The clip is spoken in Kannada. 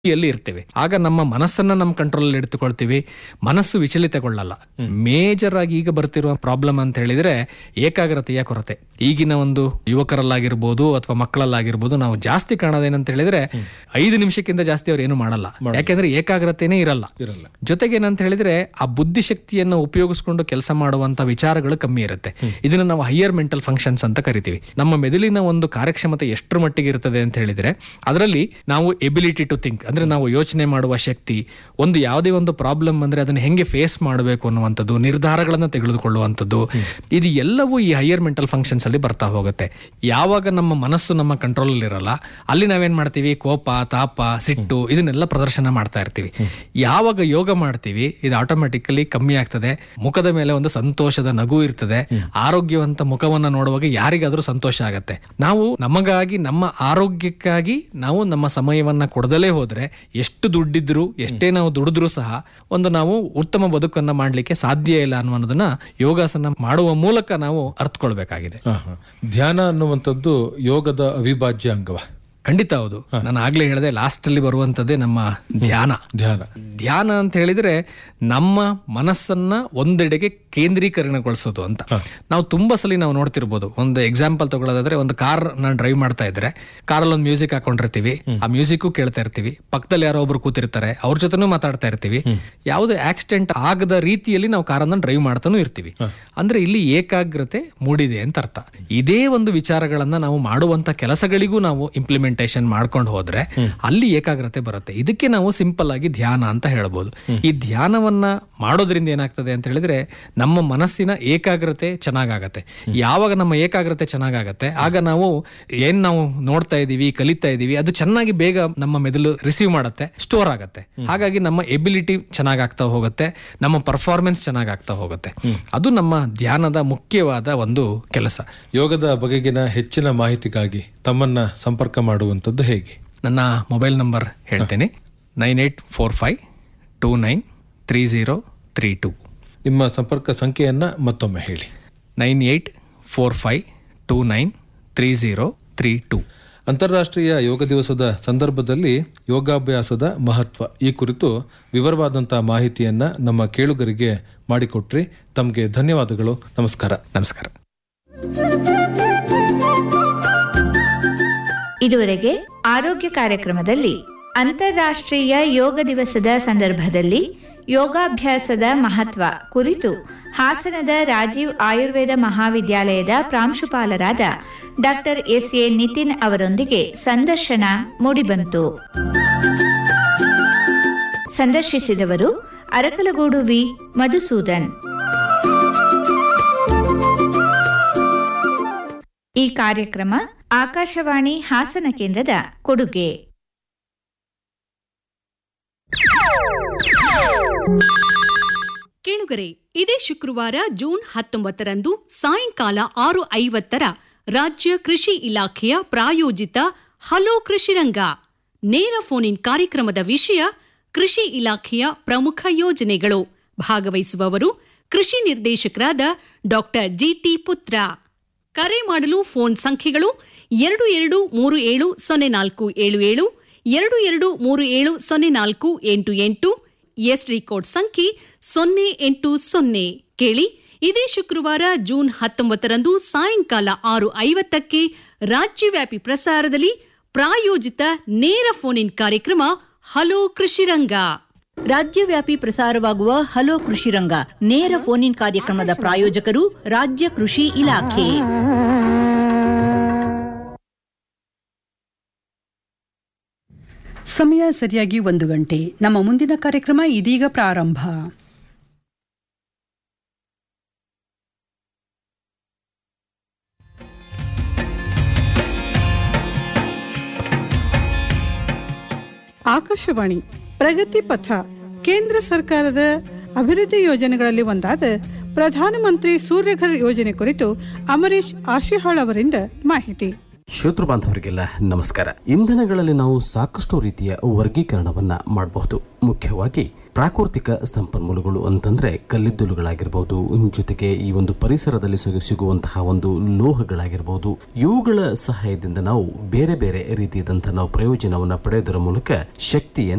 ಯಲ್ಲಿ ಇರ್ತೇವೆ ಆಗ ನಮ್ಮ ಮನಸ್ಸನ್ನ ನಮ್ಮ ಕಂಟ್ರೋಲ್ ಇಡ್ತುಕೊಳ್ತೀವಿ ಮನಸ್ಸು ವಿಚಲಿತಗೊಳ್ಳಲ್ಲ ಮೇಜರ್ ಆಗಿ ಈಗ ಬರ್ತಿರುವ ಪ್ರಾಬ್ಲಮ್ ಅಂತ ಹೇಳಿದ್ರೆ ಏಕಾಗ್ರತೆಯ ಕೊರತೆ ಈಗಿನ ಒಂದು ಯುವಕರಲ್ಲಾಗಿರ್ಬೋದು ಅಥವಾ ಮಕ್ಕಳಲ್ಲಾಗಿರ್ಬೋದು ನಾವು ಜಾಸ್ತಿ ಕಾಣೋದೇನಂತ ಹೇಳಿದ್ರೆ ಐದು ನಿಮಿಷಕ್ಕಿಂತ ಜಾಸ್ತಿ ಅವ್ರು ಏನು ಮಾಡಲ್ಲ ಯಾಕೆಂದ್ರೆ ಏಕಾಗ್ರತೆನೇ ಇರಲ್ಲ ಇರಲ್ಲ ಜೊತೆಗೆ ಏನಂತ ಹೇಳಿದ್ರೆ ಆ ಬುದ್ಧಿಶಕ್ತಿಯನ್ನು ಉಪಯೋಗಿಸ್ಕೊಂಡು ಕೆಲಸ ಮಾಡುವಂತ ವಿಚಾರಗಳು ಕಮ್ಮಿ ಇರುತ್ತೆ ಇದನ್ನ ನಾವು ಹೈಯರ್ ಮೆಂಟಲ್ ಫಂಕ್ಷನ್ಸ್ ಅಂತ ಕರಿತೀವಿ ನಮ್ಮ ಮೆದುಳಿನ ಒಂದು ಕಾರ್ಯಕ್ಷಮತೆ ಎಷ್ಟರ ಮಟ್ಟಿಗೆ ಇರ್ತದೆ ಅಂತ ಹೇಳಿದ್ರೆ ಅದರಲ್ಲಿ ನಾವು ಎಬಿಲಿಟಿ ಟು ಥಿಂಕ್ ಅಂದ್ರೆ ನಾವು ಯೋಚನೆ ಮಾಡುವ ಶಕ್ತಿ ಒಂದು ಯಾವುದೇ ಒಂದು ಪ್ರಾಬ್ಲಮ್ ಅಂದ್ರೆ ಅದನ್ನ ಹೆಂಗೆ ಫೇಸ್ ಮಾಡಬೇಕು ಅನ್ನುವಂಥದ್ದು ನಿರ್ಧಾರಗಳನ್ನ ತೆಗೆದುಕೊಳ್ಳುವಂಥದ್ದು ಇದು ಎಲ್ಲವೂ ಈ ಹೈಯರ್ ಮೆಂಟಲ್ ಫಂಕ್ಷನ್ಸ್ ಅಲ್ಲಿ ಬರ್ತಾ ಹೋಗುತ್ತೆ ಯಾವಾಗ ನಮ್ಮ ಮನಸ್ಸು ನಮ್ಮ ಕಂಟ್ರೋಲ್ ಇರಲ್ಲ ಅಲ್ಲಿ ನಾವೇನ್ ಮಾಡ್ತೀವಿ ಕೋಪ ತಾಪ ಸಿಟ್ಟು ಇದನ್ನೆಲ್ಲ ಪ್ರದರ್ಶನ ಮಾಡ್ತಾ ಇರ್ತೀವಿ ಯಾವಾಗ ಯೋಗ ಮಾಡ್ತೀವಿ ಇದು ಆಟೋಮೆಟಿಕಲಿ ಕಮ್ಮಿ ಆಗ್ತದೆ ಮುಖದ ಮೇಲೆ ಒಂದು ಸಂತೋಷದ ನಗು ಇರ್ತದೆ ಆರೋಗ್ಯವಂತ ಮುಖವನ್ನ ನೋಡುವಾಗ ಯಾರಿಗಾದ್ರೂ ಸಂತೋಷ ಆಗತ್ತೆ ನಾವು ನಮಗಾಗಿ ನಮ್ಮ ಆರೋಗ್ಯಕ್ಕಾಗಿ ನಾವು ನಮ್ಮ ಸಮಯವನ್ನ ಕೊಡದಲೇ ಹೋದ್ರೆ ಎಷ್ಟು ದುಡ್ಡಿದ್ರು ಎಷ್ಟೇ ನಾವು ದುಡಿದ್ರೂ ಸಹ ಒಂದು ನಾವು ಉತ್ತಮ ಬದುಕನ್ನ ಮಾಡ್ಲಿಕ್ಕೆ ಸಾಧ್ಯ ಇಲ್ಲ ಅನ್ನೋದನ್ನ ಯೋಗಾಸನ ಮಾಡುವ ಮೂಲಕ ನಾವು ಅರ್ಥಕೊಳ್ಬೇಕಾಗಿದೆ ಹಾ, ಹಾ. ಧ್ಯಾನ ಅನ್ನುವಂಥದ್ದು ಯೋಗದ ಅವಿಭಾಜ್ಯ ಅಂಗವ ಖಂಡಿತ ಹೌದು ನಾನು ಆಗ್ಲೇ ಹೇಳಿದೆ ಲಾಸ್ಟ್ ಅಲ್ಲಿ ಬರುವಂತದ್ದೇ ನಮ್ಮ ಧ್ಯಾನ ಧ್ಯಾನ ಧ್ಯಾನ ಅಂತ ಹೇಳಿದ್ರೆ ನಮ್ಮ ಮನಸ್ಸನ್ನ ಒಂದೆಡೆಗೆ ಕೇಂದ್ರೀಕರಣಗೊಳಿಸೋದು ಅಂತ ನಾವು ತುಂಬಾ ಸಲ ನಾವು ನೋಡ್ತಿರ್ಬೋದು ಒಂದು ಎಕ್ಸಾಂಪಲ್ ತಗೊಳ್ಳೋದಾದ್ರೆ ಒಂದು ಕಾರ್ ನಾನು ಡ್ರೈವ್ ಮಾಡ್ತಾ ಇದ್ರೆ ಕಾರಲ್ಲಿ ಒಂದು ಮ್ಯೂಸಿಕ್ ಹಾಕೊಂಡಿರ್ತೀವಿ ಆ ಮ್ಯೂಸಿಕ್ ಕೇಳ್ತಾ ಇರ್ತೀವಿ ಪಕ್ಕದಲ್ಲಿ ಯಾರೋ ಒಬ್ರು ಕೂತಿರ್ತಾರೆ ಅವ್ರ ಜೊತೆನೂ ಮಾತಾಡ್ತಾ ಇರ್ತೀವಿ ಯಾವುದೇ ಆಕ್ಸಿಡೆಂಟ್ ಆಗದ ರೀತಿಯಲ್ಲಿ ನಾವು ಕಾರನ್ನ ಡ್ರೈವ್ ಮಾಡ್ತಾನೂ ಇರ್ತೀವಿ ಅಂದ್ರೆ ಇಲ್ಲಿ ಏಕಾಗ್ರತೆ ಮೂಡಿದೆ ಅಂತ ಅರ್ಥ ಇದೇ ಒಂದು ವಿಚಾರಗಳನ್ನ ನಾವು ಮಾಡುವಂತ ಕೆಲಸಗಳಿಗೂ ನಾವು ಇಂಪ್ಲಿಮೆಂಟೇಷನ್ ಮಾಡ್ಕೊಂಡು ಹೋದ್ರೆ ಅಲ್ಲಿ ಏಕಾಗ್ರತೆ ಬರುತ್ತೆ ಇದಕ್ಕೆ ನಾವು ಸಿಂಪಲ್ ಆಗಿ ಧ್ಯಾನ ಅಂತ ಹೇಳ್ಬೋದು ಈ ಧ್ಯಾನವನ್ನ ಮಾಡೋದ್ರಿಂದ ಏನಾಗ್ತದೆ ಅಂತ ಹೇಳಿದ್ರೆ ನಮ್ಮ ಮನಸ್ಸಿನ ಏಕಾಗ್ರತೆ ಚೆನ್ನಾಗಾಗತ್ತೆ ಯಾವಾಗ ನಮ್ಮ ಏಕಾಗ್ರತೆ ಚೆನ್ನಾಗಾಗತ್ತೆ ಆಗ ನಾವು ಏನ್ ನಾವು ನೋಡ್ತಾ ಇದೀವಿ ಕಲಿತಾ ಇದೀವಿ ಅದು ಚೆನ್ನಾಗಿ ಬೇಗ ನಮ್ಮ ಮೆದುಳು ರಿಸೀವ್ ಮಾಡುತ್ತೆ ಸ್ಟೋರ್ ಆಗತ್ತೆ ಹಾಗಾಗಿ ನಮ್ಮ ಎಬಿಲಿಟಿ ಚೆನ್ನಾಗಾಗ್ತಾ ಹೋಗುತ್ತೆ ನಮ್ಮ ಪರ್ಫಾರ್ಮೆನ್ಸ್ ಚೆನ್ನಾಗಾಗ್ತಾ ಹೋಗುತ್ತೆ ಅದು ನಮ್ಮ ಧ್ಯಾನದ ಮುಖ್ಯವಾದ ಒಂದು ಕೆಲಸ ಯೋಗದ ಬಗೆಗಿನ ಹೆಚ್ಚಿನ ಮಾಹಿತಿಗಾಗಿ ತಮ್ಮನ್ನ ಸಂಪರ್ಕ ಮಾಡುವಂಥದ್ದು ಹೇಗೆ ನನ್ನ ಮೊಬೈಲ್ ನಂಬರ್ ಹೇಳ್ತೇನೆ nine eight four five two nine three zero three two ನಿಮ್ಮ ಸಂಪರ್ಕ ಸಂಖ್ಯೆಯನ್ನ ಮತ್ತೊಮ್ಮೆ ಹೇಳಿ nine eight four five two nine three zero three two ಅಂತಾರಾಷ್ಟ್ರೀಯ ಯೋಗ ದಿವಸದ ಸಂದರ್ಭದಲ್ಲಿ ಯೋಗಾಭ್ಯಾಸದ ಮಹತ್ವ ಈ ಕುರಿತು ವಿವರವಾದಂತಹ ಮಾಹಿತಿಯನ್ನ ನಮ್ಮ ಕೇಳುಗರಿಗೆ ಮಾಡಿಕೊಟ್ರಿ ತಮಗೆ ಧನ್ಯವಾದಗಳು ನಮಸ್ಕಾರ ನಮಸ್ಕಾರ ಇದುವರೆಗೆ ಆರೋಗ್ಯ ಕಾರ್ಯಕ್ರಮದಲ್ಲಿ ಅಂತಾರಾಷ್ಟ್ರೀಯ ಯೋಗ ದಿವಸದ ಸಂದರ್ಭದಲ್ಲಿ ಯೋಗಾಭ್ಯಾಸದ ಮಹತ್ವ ಕುರಿತು ಹಾಸನದ ರಾಜೀವ್ ಆಯುರ್ವೇದ ಮಹಾವಿದ್ಯಾಲಯದ ಪ್ರಾಂಶುಪಾಲರಾದ ಡಾಕ್ಟರ್ ಎಸ್ ಎ ನಿತಿನ್ ಅವರೊಂದಿಗೆ ಸಂದರ್ಶನ ಮೂಡಿಬಂತು ಸಂದರ್ಶಿಸಿದವರು ಅರಕಲಗೂಡು ವಿ ಮಧುಸೂದನ್ ಈ ಕಾರ್ಯಕ್ರಮ ಆಕಾಶವಾಣಿ ಹಾಸನ ಕೇಂದ್ರದ ಕೊಡುಗೆ ಕೇಳುಗರೆ ಇದೇ ಶುಕ್ರವಾರ ಜೂನ್ ಹತ್ತೊಂಬತ್ತರಂದು ಸಾಯಂಕಾಲ ಆರು ಐವತ್ತರ ರಾಜ್ಯ ಕೃಷಿ ಇಲಾಖೆಯ ಪ್ರಾಯೋಜಿತ ಹಲೋ ಕೃಷಿರಂಗ ನೇರ ಫೋನ್ ಇನ್ ಕಾರ್ಯಕ್ರಮದ ವಿಷಯ ಕೃಷಿ ಇಲಾಖೆಯ ಪ್ರಮುಖ ಯೋಜನೆಗಳು ಭಾಗವಹಿಸುವವರು ಕೃಷಿ ನಿರ್ದೇಶಕರಾದ ಡಾಕ್ಟರ್ ಜಿಟಿ ಪುತ್ರ ಕರೆ ಮಾಡಲು ಫೋನ್ ಸಂಖ್ಯೆಗಳು ಎರಡು ಎರಡು ಮೂರು ಏಳು ಸೊನ್ನೆ ನಾಲ್ಕು ಏಳು ಏಳು ಎರಡು ಎರಡು ಮೂರು ಏಳು ಸೊನ್ನೆ ನಾಲ್ಕು ಎಂಟು ಎಂಟು ಎಸ್ಡಿ ಕೋಡ್ ಸಂಖ್ಯೆ ಸೊನ್ನೆ ಎಂಟು ಸೊನ್ನೆ ಕೇಳಿ ಇದೇ ಶುಕ್ರವಾರ ಜೂನ್ ಹತ್ತೊಂಬತ್ತರಂದು ಸಾಯಂಕಾಲ ಆರು ಐವತ್ತಕ್ಕೆ ರಾಜ್ಯವ್ಯಾಪಿ ಪ್ರಸಾರದಲ್ಲಿ ಪ್ರಾಯೋಜಿತ ನೇರ ಫೋನ್ ಇನ್ ಕಾರ್ಯಕ್ರಮ ಹಲೋ ಕೃಷಿರಂಗ ರಾಜ್ಯವ್ಯಾಪಿ ಪ್ರಸಾರವಾಗುವ ಹಲೋ ಕೃಷಿರಂಗ ನೇರ ಫೋನ್ ಇನ್ ಕಾರ್ಯಕ್ರಮದ ಪ್ರಾಯೋಜಕರು ರಾಜ್ಯ ಕೃಷಿ ಇಲಾಖೆ ಸಮಯ ಸರಿಯಾಗಿ ಒಂದು ಗಂಟೆ ನಮ್ಮ ಮುಂದಿನ ಕಾರ್ಯಕ್ರಮ ಇದೀಗ ಪ್ರಾರಂಭ ಆಕಾಶವಾಣಿ ಪ್ರಗತಿ ಪಥ ಕೇಂದ್ರ ಸರ್ಕಾರದ ಅಭಿವೃದ್ಧಿ ಯೋಜನೆಗಳಲ್ಲಿ ಒಂದಾದ ಪ್ರಧಾನಮಂತ್ರಿ ಸೂರ್ಯಘರ್ ಯೋಜನೆ ಕುರಿತು ಅಮರೀಶ್ ಆಶಿಹಾಳ್ ಅವರಿಂದ ಮಾಹಿತಿ ಶ್ರೋತೃ ಬಾಂಧವರಿಗೆಲ್ಲ ನಮಸ್ಕಾರ ಇಂಧನಗಳಲ್ಲಿ ನಾವು ಸಾಕಷ್ಟು ರೀತಿಯ ವರ್ಗೀಕರಣವನ್ನ ಮಾಡಬಹುದು ಮುಖ್ಯವಾಗಿ ಪ್ರಾಕೃತಿಕ ಸಂಪನ್ಮೂಲಗಳು ಅಂತಂದ್ರೆ ಕಲ್ಲಿದ್ದಲುಗಳಾಗಿರ್ಬೋದು ಜೊತೆಗೆ ಈ ಒಂದು ಪರಿಸರದಲ್ಲಿ ಸಿಗು- ಸಿಗುವಂತಹ ಒಂದು ಲೋಹಗಳಾಗಿರ್ಬೋದು ಇವುಗಳ ಸಹಾಯದಿಂದ ನಾವು ಬೇರೆ ಬೇರೆ ರೀತಿಯಾದಂತಹ ನಾವು ಪ್ರಯೋಜನವನ್ನ ಪಡೆಯೋದರ ಮೂಲಕ ಶಕ್ತಿಯನ್ನು